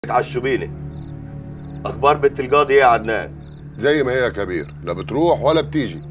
يتعشوا بينا اخبار بنت القاضي ايه يا عدنان زي ما هي يا كبير لا بتروح ولا بتيجي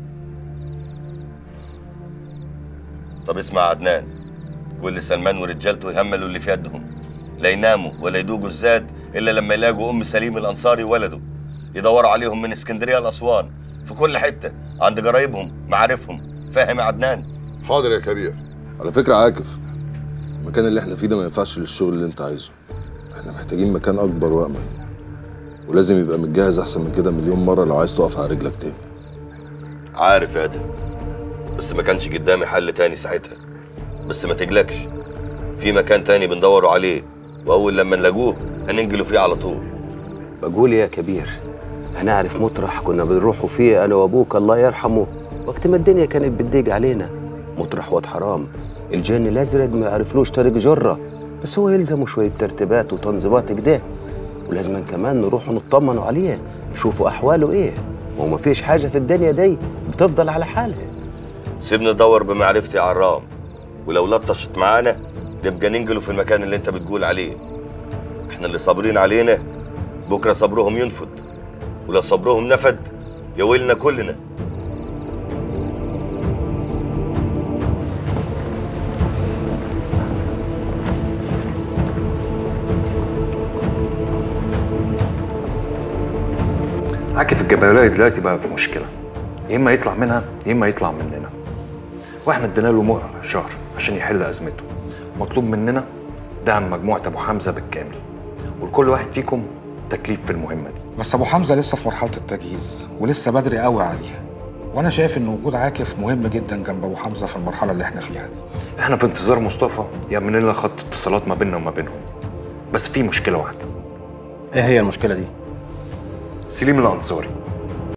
طب اسمع يا عدنان كل سلمان ورجالته يهملوا اللي في يدهم لا يناموا ولا يدوقوا الزاد الا لما يلاقوا ام سليم الانصاري وولده يدوروا عليهم من اسكندريه لاسوان في كل حته عند قرايبهم معارفهم فاهم يا عدنان حاضر يا كبير على فكرة عاكف المكان اللي احنا فيه ده ما ينفعش للشغل اللي انت عايزه احنا محتاجين مكان اكبر وامن ولازم يبقى متجهز احسن من كده مليون مرة لو عايز تقف على رجلك تاني عارف يا ادهم بس ما كانش قدامي حل تاني ساعتها بس ما تقلقش في مكان تاني بندوروا عليه واول لما نلاقوه هننقلوا فيه على طول بقول يا كبير هنعرف مطرح كنا بنروحوا فيه انا وابوك الله يرحمه وقت ما الدنيا كانت بتضيق علينا مطرح واد حرام الجن الازرق ما يعرفلوش طريق جره بس هو يلزمه شويه ترتيبات وتنظيمات كده ولازم كمان نروحوا نطمنوا عليه نشوفوا احواله ايه وهو ما فيش حاجه في الدنيا دي بتفضل على حالها سيبني ادور بمعرفتي على الرام ولو لطشت معانا نبقى ننقله في المكان اللي انت بتقول عليه احنا اللي صابرين علينا بكره صبرهم ينفد ولو صبرهم نفد يويلنا كلنا عاكف الجبلاوي دلوقتي بقى في مشكله يا اما يطلع منها يا اما يطلع مننا واحنا ادينا له مهله شهر عشان يحل ازمته مطلوب مننا دعم مجموعه ابو حمزه بالكامل ولكل واحد فيكم تكليف في المهمه دي بس ابو حمزه لسه في مرحله التجهيز ولسه بدري قوي عليه وانا شايف ان وجود عاكف مهم جدا جنب ابو حمزه في المرحله اللي احنا فيها دي احنا في انتظار مصطفى يعمل لنا خط اتصالات ما بيننا وما بينهم بس في مشكله واحده ايه هي المشكله دي سليم الانصاري